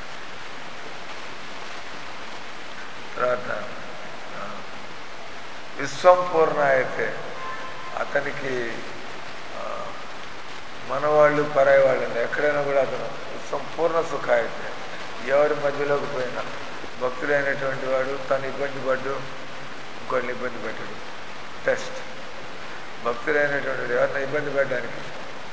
తర్వాత ఆ, విశ్వం పూర్ణ అయితే అతనికి ఆ, మనవాళ్ళు పరాయి వాళ్ళు ఎక్కడైనా కూడా అతను సంపూర్ణ సుఖ అయితే ఎవరి మధ్యలోకి పోయినా భక్తుడైనటువంటి వాడు తను ఇబ్బంది పడ్డు ఇంకోళ్ళని ఇబ్బంది పెట్టడు టెస్ట్ భక్తుడైనటువంటి వాడు ఎవరిని ఇబ్బంది పెట్టడానికి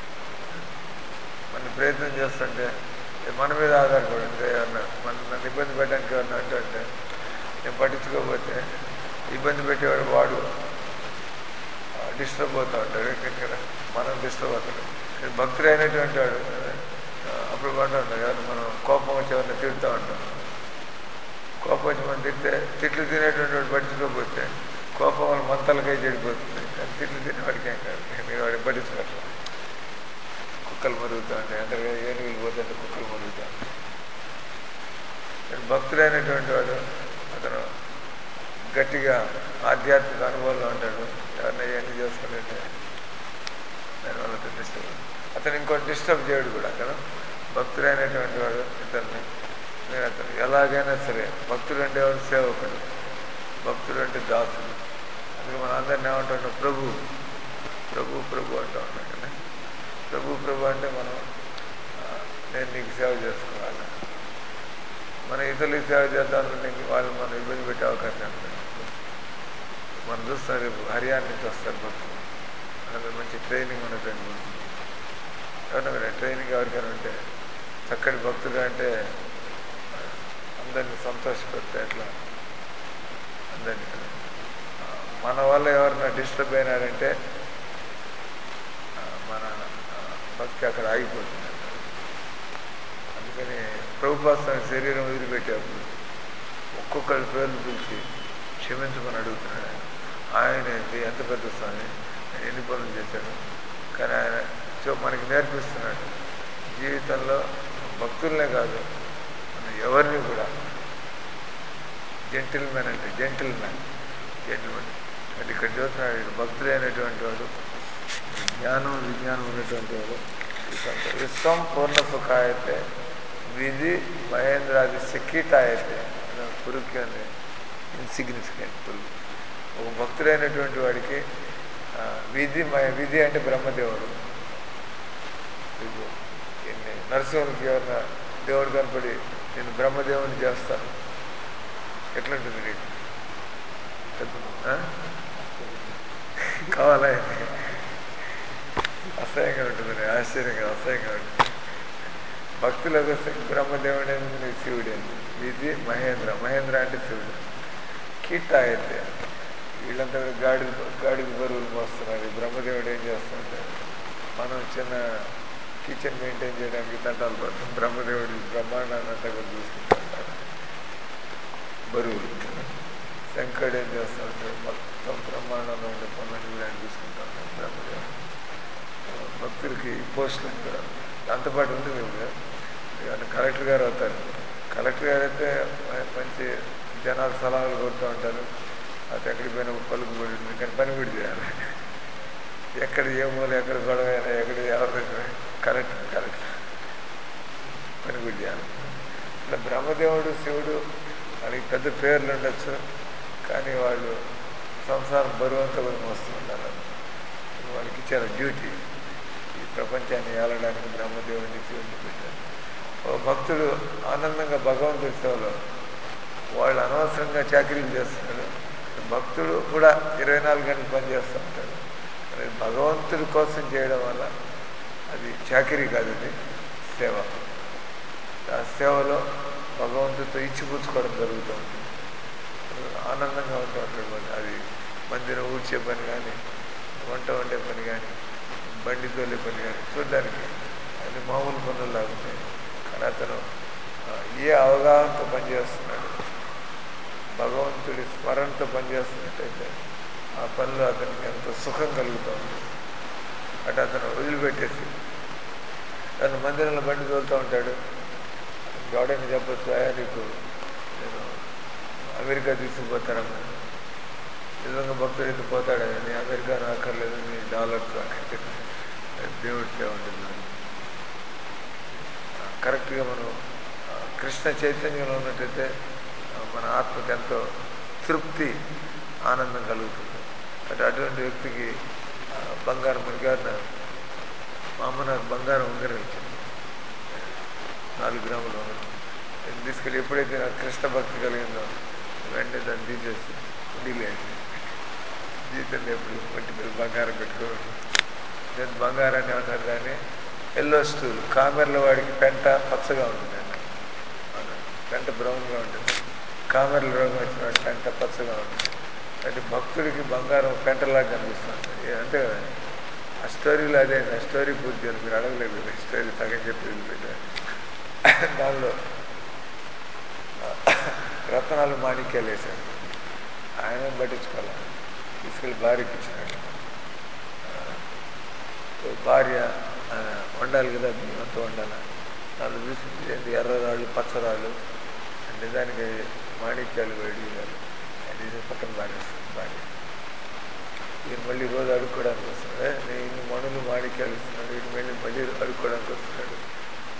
మన ప్రయత్నం చేస్తుంటే ఇది మన మీద ఆధారపడి ఉంది ఎవరన్నా మన నన్ను ఇబ్బంది పెట్టడానికి ఎవరన్నా అంటే నేను పట్టించుకోకపోతే ఇబ్బంది పెట్టేవాడు వాడు డిస్టర్బ్ అవుతూ ఉంటాడు ఇక్కడ మనం డిస్టర్బ్ అవుతాడు కానీ భక్తుడైనటువంటి వాడు ఆ, అప్పుడు కొంటూ ఉంటాడు ఎవరు మనం కోపం వచ్చి ఎవరిని తిడుతూ ఉంటాం కోపం వచ్చి మనం తిడితే తిట్లు తినేటువంటి వాడు పట్టించుకోకపోతే కోపం వాళ్ళ మంతలకై చెడిపోతుంది కానీ తిట్లు తినేవాడికి ఏం కాదు నేను వాడిని పట్టించుకోవట్లేదు కుక్కలు మరుగుతూ ఉంటాయి అంటే ఏనుగులు పోతుంటే కుక్కలు మరుగుతూ ఉంటాయి కానీ భక్తుడైనటువంటి వాడు అతను గట్టిగా ఆధ్యాత్మిక అనుభవంలో ఉంటాడు ఎవరిని ఇవన్నీ చేసుకుంటే దానివల్ల అతను డిస్టర్బ్ అతను ఇంకోటి డిస్టర్బ్ చేయడు కూడా కదా భక్తుడైనటువంటి వాడు ఇతన్ని నేను అతను ఎలాగైనా సరే భక్తుడు అంటే వాడు సేవకుడు భక్తుడు అంటే దాసుడు అందుకే మనం అందరిని ఏమంటున్నాం ప్రభు ప్రభు ప్రభు అంటూ ఉంటాం కదా ప్రభు ప్రభు అంటే మనం ఆ, నేను నీకు సేవ చేసుకోవాలి మన ఇతరులకు సేవ చేద్దాం అనుకుంటే వాళ్ళు మనం ఇబ్బంది పెట్టే అవకాశం ఉంటుంది మనం చూస్తాం రేపు హర్యానా నుంచి వస్తారు భక్తులు వాళ్ళకి మంచి ట్రైనింగ్ ఉన్నటువంటి భక్తులు ఎవరైనా మీరు ట్రైనింగ్ ఎవరికైనా ఉంటే చక్కటి భక్తుడు అంటే ఆ, అందరినీ సంతోషపెడితే ఎట్లా అందరినీ ఆ, మన వల్ల ఎవరైనా డిస్టర్బ్ అయినారంటే ఆ, మన ఆ, భక్తి అక్కడ ఆగిపోతుంది అందుకని ప్రభుపాస్వామి శరీరం వదిలిపెట్టేప్పుడు ఒక్కొక్కరి పేర్లు పిలిచి క్షమించమని అడుగుతున్నాడు ఆయన ఆయన ఏంటి ఎంత పెద్ద స్వామి ఆయన ఎన్ని పనులు చేశాడు కానీ ఆయన సో మనకి నేర్పిస్తున్నాడు జీవితంలో భక్తులనే కాదు మనం ఎవరిని కూడా జెంటిల్మెన్ అంటే జెంటిల్మెన్ జెంటిల్మెన్ అంటే ఇక్కడ చూస్తున్నాడు ఈడు భక్తులైనటువంటి వాడు జ్ఞానం విజ్ఞానం ఉన్నటువంటి వాడు విశ్వం- విశ్వం పూర్ణ సుఖాయతే విధి మహేంద్రాది సిక్కిటాయతే పురుక్కి అని ఇన్సిగ్నిఫికెంట్ పురుగు ఒక భక్తుడైనటువంటి వాడికి ఆ, విధి మహ- విధి అంటే బ్రహ్మదేవుడు ఇప్పుడు ఇన్ని నరసింహునికి ఎవరన్నా దేవుడు కనపడి నేను బ్రహ్మదేవుని చేస్తాను ఎట్లుంటుంది నీకు ఆ? కావాలా ఇది? అసహ్యంగా ఉంటుంది ఆశ్చర్యంగా అసహ్యంగా ఉంటుంది భక్తులకు వస్తే బ్రహ్మదేవుడే నీకు శివుడే విధి మహేంద్ర మహేంద్ర అంటే శివుడు కిట్ట అయితే వీళ్ళంతా కూడా గాడిద గాడిద బరువులు మోస్తున్నారు ఈ బ్రహ్మదేవుడు ఏం చేస్తుంటారు మనం చిన్న కిచెన్ మెయింటైన్ చేయడానికి తంటాలు పడుతుంది బ్రహ్మదేవుడి బ్రహ్మాండాన్ని అంతా కూడా చూసుకుంటూ ఉంటారు బరువులు శంకరుడు ఏం చేస్తూ ఉంటాడు మొత్తం బ్రహ్మాండంలో ఉండే పనులన్నీ కూడా ఆయన చూసుకుంటూ ఉంటాడు బ్రహ్మదేవుడు భక్తులకి పోస్టులు కూడా దాంతోపాటు ఉంటుంది కదా ఆయన కలెక్టర్ గారు అవుతారు కలెక్టర్ గారు అయితే మంచి జనాలు సలహాలు కొడుతూ ఉంటారు అది ఎక్కడికి పోయినా పలుకు పడి ఉంటుంది కానీ పని కూడా చేయాలి ఎక్కడ ఏ మూల ఎక్కడ గొడవ అయినా ఎక్కడ ఎవరు కలెక్టర్ కలెక్టర్ పని కూడా చేయాలి ఇట్లా బ్రహ్మదేవుడు శివుడు వాళ్ళకి పెద్ద పేర్లు ఉండొచ్చు కానీ వాళ్ళు సంసారం బరువు అంతా కూడా మోస్తూ ఉండాలి వాళ్ళకి ఇచ్చారు డ్యూటీ ఈ ప్రపంచాన్ని ఏలడానికి బ్రహ్మదేవుడిని శివుడిని పెట్టారు ఓ భక్తుడు ఆనందంగా భగవంతుడి సేవలో వాళ్ళు అనవసరంగా చాకరీలు చేస్తున్నాడు భక్తుడు కూడా ఇరవై నాలుగు గంటలు పనిచేస్తూ ఉంటాడు కానీ భగవంతుడి కోసం చేయడం వల్ల అది చాకరీ కాదు అది సేవ ఆ సేవలో భగవంతుడితో ఇచ్చిపుచ్చుకోవడం జరుగుతూ ఉంటుంది ఆనందంగా ఉంటూ ఉంటాడు మరి అది మందిరం ఊడ్చే పని కానీ వంట వండే పని కానీ బండి తోలే పని కానీ చూడడానికి అది మామూలు పనులు లాగుతాయి కానీ అతను ఆ, ఏ అవగాహనతో పనిచేస్తున్నాడు భగవంతుడి స్మరణతో పనిచేస్తున్నట్టయితే ఆ పనిలో అతనికి ఎంతో సుఖం కలుగుతూ ఉంటుంది అటు అతను వదిలిపెట్టేసి తను మందిరంలో బండి తోలుతూ ఉంటాడు ఎవడైనా చెప్పొచ్చు అయ్యా నీకు నేను అమెరికా తీసుకుపోతారమ్మా నిజంగా భక్తుడు అయితే పోతాడు నీ అమెరికా అక్కర్లేదు నీ డాలర్స్ దేవుడి సేవ ఉంటుంది కరెక్ట్గా మనం ఆ, కృష్ణ చైతన్యంలో ఉన్నట్టయితే ఆ, మన ఆత్మకి ఎంతో తృప్తి ఆనందం కలుగుతుంది అంటే అటువంటి వ్యక్తికి ఆ, బంగారం మనకి మా అమ్మ నాకు బంగారం ఉంగరం ఇచ్చింది నాలుగు గ్రాములు ఉంగరం నేను తీసుకెళ్ళి ఎప్పుడైతే నాకు కృష్ణ భక్తి కలిగిందో వెంటనే దాన్ని తీసేసి ఉండిలేదు జీవితంలో ఎప్పుడు మట్టి మీద బంగారం పెట్టుకోవాలి నేను బంగారాన్ని అన్నారు కానీ ఎల్లో స్టూల్ కామెర్ల వాడికి పెంట పచ్చగా ఉంటుందండి అవునా? పెంట బ్రౌన్గా ఉంటుంది కామెర్ల రోగం వచ్చిన వాడి పెంట పచ్చగా ఉంటుంది అంటే భక్తుడికి బంగారం పెంటలాగా కనిపిస్తుంది ఏ, అంతే కదా ఆ స్టోరీలో అదే ఆ స్టోరీ పూర్తి చేయాలి మీరు అడగలేదు కదా స్టోరీ సగం చెప్పి వదిలిపెట్టారు దానిలో ఆ, రత్నాలు మాణిక్యాలు వేశాడు ఆయన పట్టించుకోవాలి తీసుకెళ్ళి భార్యకి ఇచ్చినాడు ఆ, భార్య ఆ, వండాలి కదా బియ్యం అంతా వండాలి దాంట్లో చూసి ఏంటి ఎర్రరాళ్ళు పచ్చరాళ్ళు నిజానికి మాణిక్యాలు వేడి అది ఇది పక్కన బారేస్తుంది భార్య ఈయన మళ్ళీ రోజు అడుక్కోవడానికి వస్తున్నాడు "ఏ, నేను ఇన్ని మణులు మాణిక్యాలు ఇస్తున్నాడు ఈయన మళ్ళీ మళ్ళీ అడుక్కోవడానికి వస్తున్నాడు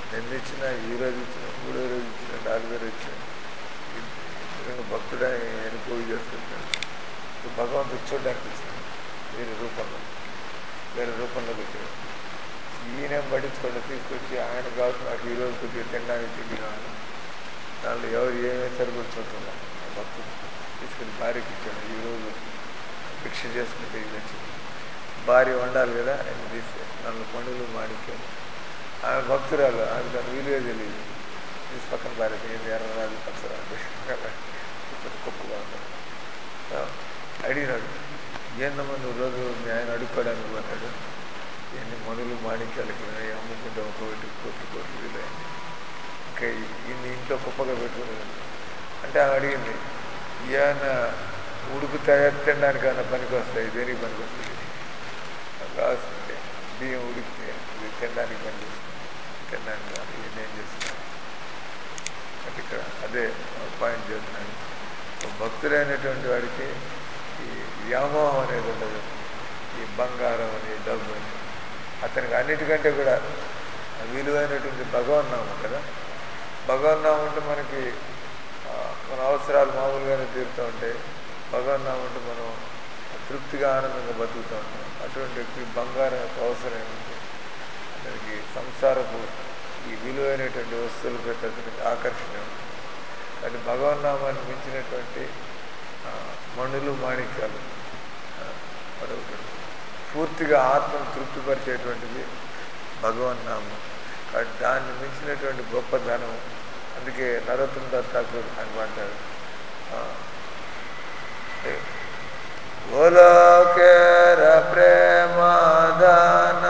నిన్న ఇచ్చిన ఈ రోజు ఇచ్చిన మూడో రోజు ఇచ్చిన నాలుగో రోజు ఇచ్చిన నిజంగా భక్తుడే ఆయన పూజ చేసుకుంటాడు ఈ భగవంతుడు చూడడానికి వచ్చింది వేరే రూపంలో వేరే రూపంలో పెట్టాడు ఈయనేం పట్టించుకోండి తీసుకొచ్చి ఆయన కావచ్చు నాకు ఈ రోజు కొద్దిగా తినడానికి తిండి కావాలి దాంట్లో ఎవరు ఏమేమి సరిపడి చూస్తున్నాం భక్తుడు తీసుకెళ్ళి భార్యకి ఇచ్చాడు ఈరోజు భిక్ష చేసుకుంటే ఇది వచ్చింది భార్య వండాలి కదా ఆయన తీస్తే దాంట్లో పండుగలు మాణిక్యాలు ఆమె భక్తురాలు ఆమె దాని విలువే తెలియదు తీసి పక్కన భార్య ఏంది ఎర్రరాజు పచ్చరాజు ఇప్పుడు గొప్పగా ఉంటాడు ఆ, అడిగినాడు ఏందమ్మా నువ్వు రోజు మీ ఆయన అడుక్కోవడానికి పోతాడు ఎన్ని మనులు మాణిక్యాలకి ఉన్నాయి, అమ్ముకుంటే ఒకటి కోట్లు కోట్లు విలువైంది ఇంకా ఇన్ని ఇంట్లో కుప్పగా పెట్టుకునేది అంటే ఆమె అడిగింది ఏమన్నా ఉడుకుతాయా తినడానికి ఏమైనా పనికి వస్తాయి దేనికి పనికి వస్తుంది కావాల్సిందే బియ్యం ఉడికితే ఇది తినడానికి పని చేస్తుంది తినడానికి కాదు ఇవన్నీ ఏం చేస్తున్నాను అంటే ఇక్కడ అదే పాయింట్ చెప్తున్నాను ఒక భక్తుడైనటువంటి వాడికి ఈ వ్యామోహం అనేది ఉండదు ఈ బంగారం అని డబ్బు అని అతనికి అన్నిటికంటే కూడా విలువైనటువంటి భగవన్నామం కదా భగవన్నామం అంటే మనకి ఆ, మన అవసరాలు మామూలుగానే తీరుతూ ఉంటాయి భగవన్నామం అంటే మనం తృప్తిగా ఆనందంగా బతుకుతూ ఉంటాం అటువంటి వ్యక్తి బంగారం యొక్క అవసరం ఏముంది అతనికి సంసారపు ఈ విలువైనటువంటి వస్తువుల ప్రతి అతనికి ఆకర్షణ ఉంటుంది కాబట్టి భగవన్నామాన్ని మించినటువంటి ఆ, మణులు మాణిక్యాలు ఆ, మరొకటి ఉండదు. పూర్తిగా ఆత్మను తృప్తిపరిచేటువంటిది భగవన్నామం కాబట్టి దాన్ని మించినటువంటి గొప్ప ధనం అందుకే నరోత్తం దత్ ఠాకూర్ అని అంటాడు ఆ, ఏ- ఓలోకేర ప్రేమదాన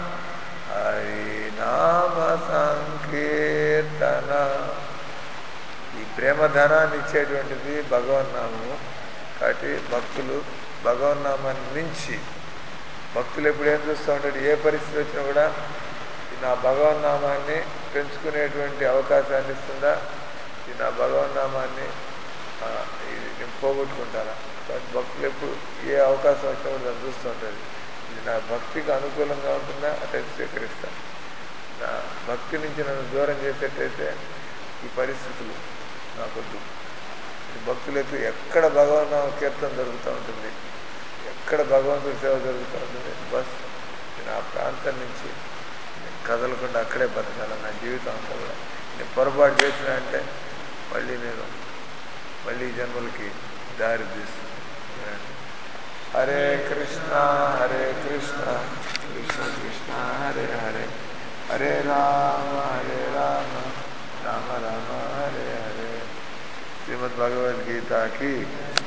హరినామ సంకీర్తన ఈ ప్రేమధనాన్ని ఇచ్చేటువంటిది భగవన్నామము కాబట్టి భక్తులు భగవన్నామాన్ని మించి భక్తులు ఎప్పుడు ఏం చూస్తూ ఉంటాడు ఏ పరిస్థితి వచ్చినా కూడా ఇది నా భగవన్నామాన్ని పెంచుకునేటువంటి అవకాశాన్ని ఇస్తుందా ఇది నా భగవన్నామాన్ని ఆ, ఇది నేను పోగొట్టుకుంటానా కాబట్టి భక్తులు ఎప్పుడు ఏ అవకాశం వచ్చినా కూడా దాన్ని చూస్తూ ఉంటారు ఇది నా భక్తికి అనుకూలంగా ఉంటుందా అటైతే స్వీకరిస్తాను నా భక్తి నుంచి నన్ను దూరం చేసేటైతే ఈ పరిస్థితులు నాకొద్దు ఈ భక్తులకు ఎక్కడ భగవాన్ కీర్తన జరుగుతూ ఉంటుంది ఎక్కడ భగవంతుడి సేవ జరుగుతూ ఉంటుంది బస్ నేను ఆ ప్రాంతం నుంచి నేను కదలకుండా అక్కడే బతకాలి నా జీవితం అంతా కూడా నేను పొరపాటు చేసిన అంటే మళ్ళీ నేను మళ్ళీ ఈ జన్మలకి దారి తీస్తుంది వినండి. హరే కృష్ణ హరే కృష్ణ కృష్ణ కృష్ణ హరే హరే హరే రామ హరే రామ రామ రామ హరే హరే శ్రీమద్ భగవద్గీతకి